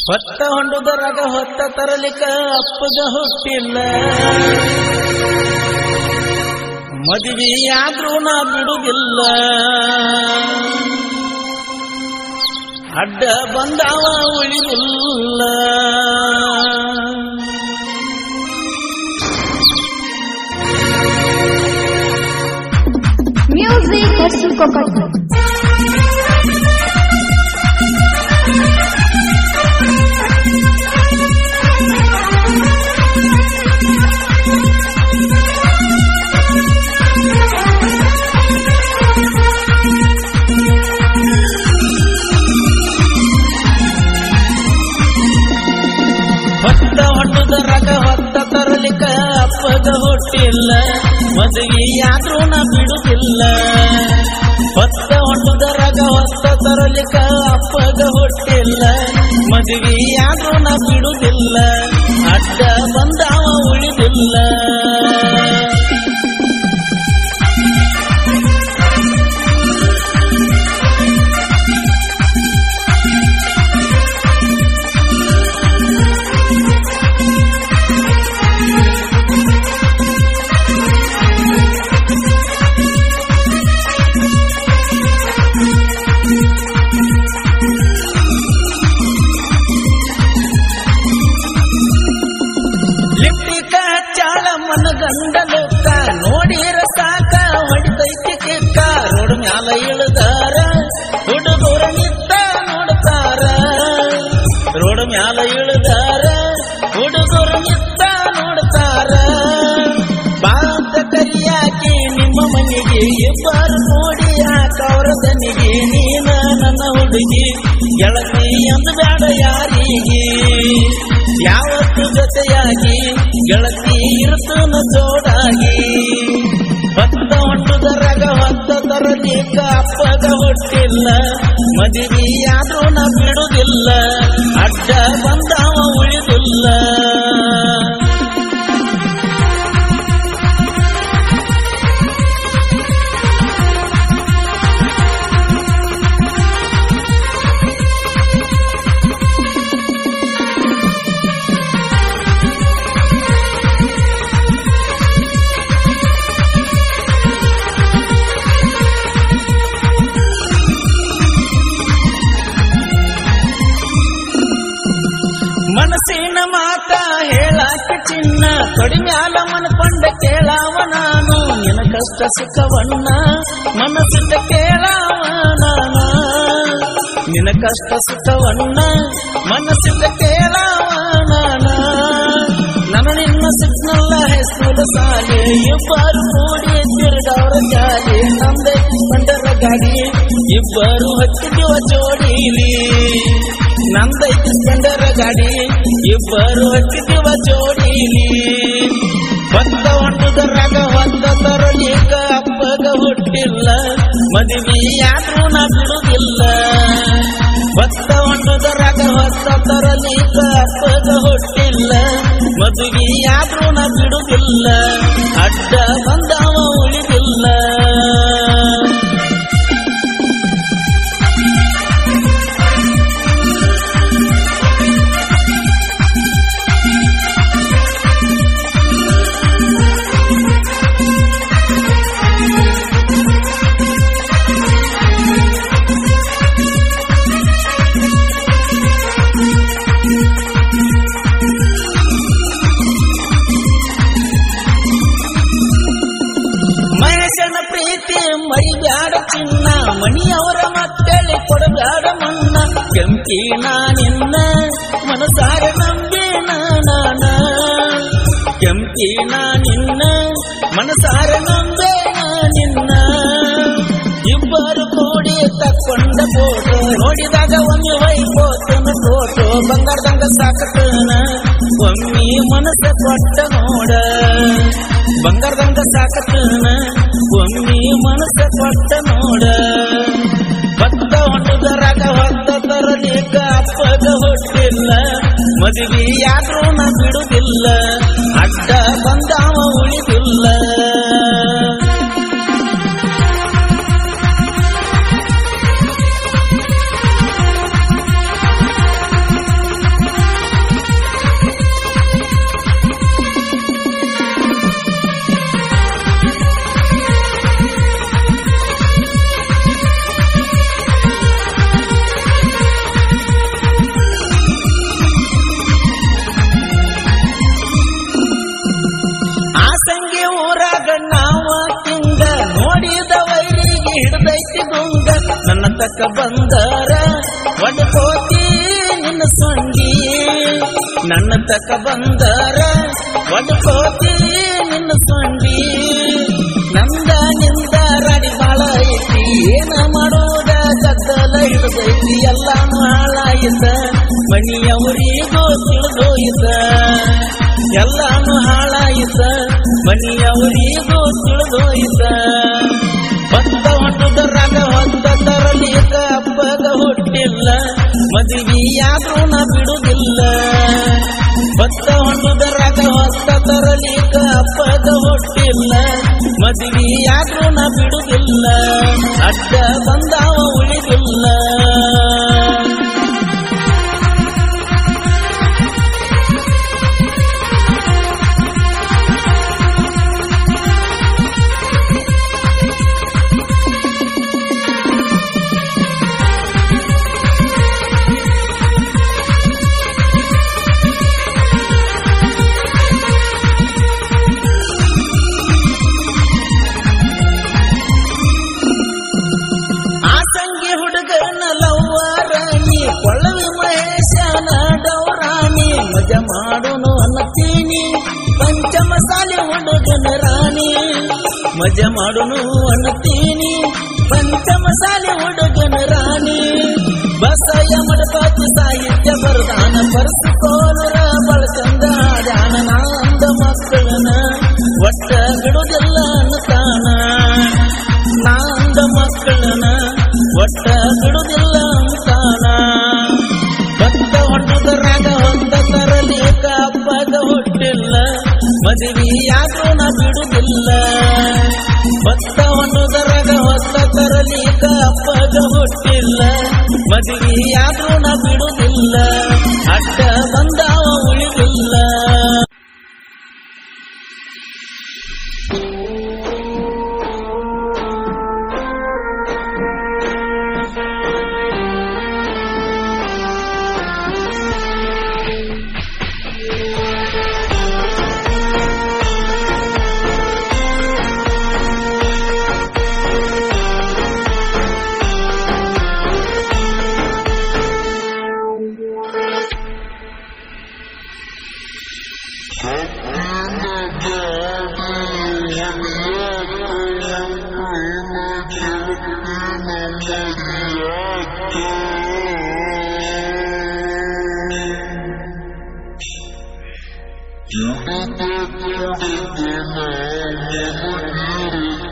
ಹೊತ್ತ ಹೊಂಡುದರಾಗ ಹೊತ್ತ ತರಲಿಕ ಅಪ್ಪಗ ಹುಟ್ಟಿಲ್ಲ ಮದುವೆಯಾದ್ರೂ ನಾ ಬಿಡುವುದಿಲ್ಲ ಅಡ್ಡ ಬಂದಾವ ಉಳಿದಿಲ್ಲ Music versus Coconut. ಹೊತ್ತ ಹೊಟ್ಟುದರಾಗ ಹೊತ್ತ ತರಲಿಕ ಅಪ್ಪಗ ಹುಟ್ಟಿಲ್ಲ ಮದುವೆಯಾದ್ರೂ ನಾ ಬಿಡುವುದಿಲ್ಲ ಹೊತ್ತ ಹೊಟ್ಟುದರಾಗ ಹೊತ್ತ ತರಲಿಕ ಅಪ್ಪಗ ಹುಟ್ಟಿಲ್ಲ ಮದುವೆಯಾದ್ರೂ ನಾ ಬಿಡುವುದಿಲ್ಲ ಅಡ್ಡ ಬಂದಾವ ಉಳಿದಿಲ್ಲ ಲಿಪ್ಟಿಕ ಚಾಳ ಮನ ಗಂಡಲುಕ್ಕ ನೋಡಿರ ಸಾಕ ಹೊಡಿತೈತಿ ಕಿಕ್ಕ ರೋಡ್ ಮ್ಯಾಲ ಇಳಿದಾರ ಹುಡುಗರ ನಿತ್ತ ನೋಡ್ತಾರ ರೋಡ್ ಮ್ಯಾಲ ಇಳಿದಾರ ಹುಡುಗರ ನಿತ್ತ ನೋಡ್ತಾರ ಬಾಂತ ಕರಿಯಾಕಿ ನಿಮ್ಮ ಮನೆಗೆ ಇಬ್ಬರು ಕೂಡಿ ಯಾಕವ್ರ ದನಿಗೆ ನೀನ ನನ್ನ ಹುಡುಗಿ ಗೆಳತಿ ಎಂದು ಬೇಡ ಯಾರಿಗೆ ಯಾವತ್ತು ಜೊತೆಯಾಗಿ ಗೆಳತಿ ಇರ್ತನ ಜೋಡಾಗಿ ಭಕ್ತ ಹೊಟ್ಟುದರಾಗ ಹೊತ್ತ ತರಲಿಕ ಅಪ್ಪಗ ಹುಟ್ಟಿಲ್ಲ ಮದುವೆಯಾದ್ರೂ ನಾ ಬಿಡುವುದಿಲ್ಲ ಅಡ್ಡ ಬಂದಾವ ಉಳಿದಿಲ್ಲ ಮನಸ್ಸಿನ ಮಾತ ಹೇಳಾಕ ಚಿನ್ನ ತೊಡಿ ಮ್ಯಾಲ ಮನ್ಕೊಂಡ ಕೇಳಾವ ನಾನು ನಿನ ಕಷ್ಟ ಸುಖವನ್ನ ಮನಸ್ಸಿಂದ ಕೇಳಾವ ನಾನ ನಿನ ಕಷ್ಟ ಸುಖವನ್ನ ಮನಸ್ಸಿಂದ ಕೇಳಾವ ನಾನ ನನ್ನ ನಿನ್ನ ಸಿಕ್ನಲ್ಲ ಹೆಸರು ಸಾಲೆ ಇಬ್ಬರು ಕೂಡಿ ತಿರುಗಾವ್ರ ಜಾಲಿ ನಂದೆ ಬಂಡರ ಗಾಡಿ ಇಬ್ಬರು ಹತ್ತಿದಿವ ಜೋಡಿಲಿ ನಂದೈತಿ ಸ್ಪೆಂಡರ ಗಾಡಿ ಇಬ್ಬರು ಹತ್ತಿದಿವ ಜೋಡಿಲಿ ಹೊತ್ತ ಹೊಟ್ಟುದರಾಗ ಹೊತ್ತ ತರಲಿಕ ಅಪ್ಪಗ ಹುಟ್ಟಿಲ್ಲ ಮದುವೆಯಾದ್ರೂ ನಾ ಬಿಡುವುದಿಲ್ಲ ಹೊತ್ತ ಹೊಟ್ಟುದರಾಗ ಹೊತ್ತ ತರಲಿಕ ಅಪ್ಪಗ ಹುಟ್ಟಿಲ್ಲ ಮದುವೆಯಾದ್ರೂ ನಾ ಬಿಡುವುದಿಲ್ಲ ಅಡ್ಡ ಬಂದವ ಉಳಿದಿಲ್ಲ ಮನುಷ್ಯನ ಪ್ರೀತಿ ಮೈ ಬ್ಯಾಡ ಚಿನ್ನ ಮಣಿಯವರ ಮಕ್ಕಳಿ ಕೊಡಬ್ಯಾಡ ಮಣ್ಣ ಕೆಂಪಿ ನಿನ್ನ ಮನಸಾರೆ ನಂಬಿ ನಾನ ಕೆಂಪಿ ನಿನ್ನ ಮನಸಾರೆ ನಂಬೆ ನಿನ್ನ ಇಬ್ಬರು ಕೂಡಿ ತಕ್ಕೊಂಡ ಫೋಟೋ ನೋಡಿದಾಗ ಒಮ್ಮೆ ವೈಕೋತನ ಫೋಟೋ ಬಂಗಾರದಂಗ ಸಾಕತನ ಒಮ್ಮೆ ಮನಸ್ಸ ಕೊಟ್ಟ ನೋಡ ಬಂಗಾರದಂಗ ಸಾಕತನ ಒಮ್ಮೆ ಮನಸ್ಸ ಕೊಟ್ಟ ನೋಡ ಭಕ್ತ ಹೊಟ್ಟುದರಾಗ ಹೊತ್ತ ತರಲಿಕ ಅಪ್ಪಗ ಹುಟ್ಟಿಲ್ಲ ಮದುವೆಯಾದ್ರೂ ನಾ ಬಿಡುವುದಿಲ್ಲ ಅಡ್ಡ ಬಂದಾವ ಉಳಿದಿಲ್ಲ ನನ್ನ ತಕ್ಕ ಬಂದರ ಒಡ್ಕೋತಿ ನಿನ್ನ ಸೊಂಡಿ ನನ್ನ ತಕ್ಕ ಬಂದರ ಒಡ್ಕೋತಿ ನಿನ್ನ ಸೊಂಡಿ ನಂದ ನಿಂದ ರಾಡಿ ಬಾಳ ಐತಿ ಏನ ಮಾಡೋದ ಗದ್ದಲ ಹಿಡಿದೈತಿ ಎಲ್ಲಾನು ಹಾಳಾಯಿತ ಮನಿಯವರಿಗೂ ತಿಳಿದೋಯಿತ ಎಲ್ಲಾನು ಹಾಳಾಯಿತ ಮನಿಯವರಿಗೂ ತಿಳಿದೋಯಿತ ಬಂದ ಹೊಟ್ಟದರಾಗ ಹೊತ್ತ ತರಲಿಕ ಅಪ್ಪಗ ಹುಟ್ಟಿಲ್ಲ ಮದುವೆಯಾದ್ರೂ ನಾ ಬಿಡುದಿಲ್ಲ ಭತ್ತ ಹೊಂದುದರಾಗ ಹೊತ್ತ ತರಲಿಕ ಅಪ್ಪಗ ಹುಟ್ಟಿಲ್ಲ ಮದುವೆಯಾದ್ರೂ ನಾ ಬಿಡುದಿಲ್ಲ ಅಡ್ಡ ಬಂದಾವ ಉಳಿದಿಲ್ಲ ಆಸಂಗಿ ಹುಡುಗನ ಲವ್ವರಾಣಿ ಕೊಳವಿ ಮಹೇಶನ ಡೌರಾಣಿ ಮಜ ಮಾಡುನು ಅನ್ನತೀನಿ ಪಂಚಮ ಸಾಲಿ ಹುಡುಗನ ರಾಣಿ ಮಜ ಮಾಡುನು ಅನ್ನತೀನಿ ಪಂಚಮ ಸಾಲಿ ಹುಡುಗನ ರಾಣಿ ಬಸಯ ಮಡಪಾತಿ ಸಾಹಿತ್ಯ ಬರದಾನ ಪರಸ್ಕೋಲರ ಬಳಚಂದ ಧ್ಯಾನ ನಾಂದ ಮಕ್ಕಳನ ಒಟ್ಟ ಬಿಡುದಿಲ್ಲ ಅನ್ನತಾನ ನಾಂದ ಮಕ್ಕಳನ ಒಟ್ಟ ಬಿಡುದಿಲ್ಲ ಅಂತಾನ ಭಕ್ತ ಹೊಟ್ಟದರಾಗ ಹೊತ್ತ ತರಲಿಕ ಅಪ್ಪಗ ಹುಟ್ಟಿಲ್ಲ ಮದುವೆಯಾದ್ರೂ ನಾ ಬಿಡುದಿಲ್ಲ ಭಕ್ತ ಹೊಟ್ಟದರಾಗ ಹೊತ್ತ ತರಲಿಕ ಅಪ್ಪಗ ಹುಟ್ಟಿಲ್ಲ ಮದುವೆಯಾದ್ರೂ ನಾ ಬಿಡುದಿಲ್ಲ ಅಡ್ಡ ಬಂದಾವ ಉಳಿದಿಲ್ಲ You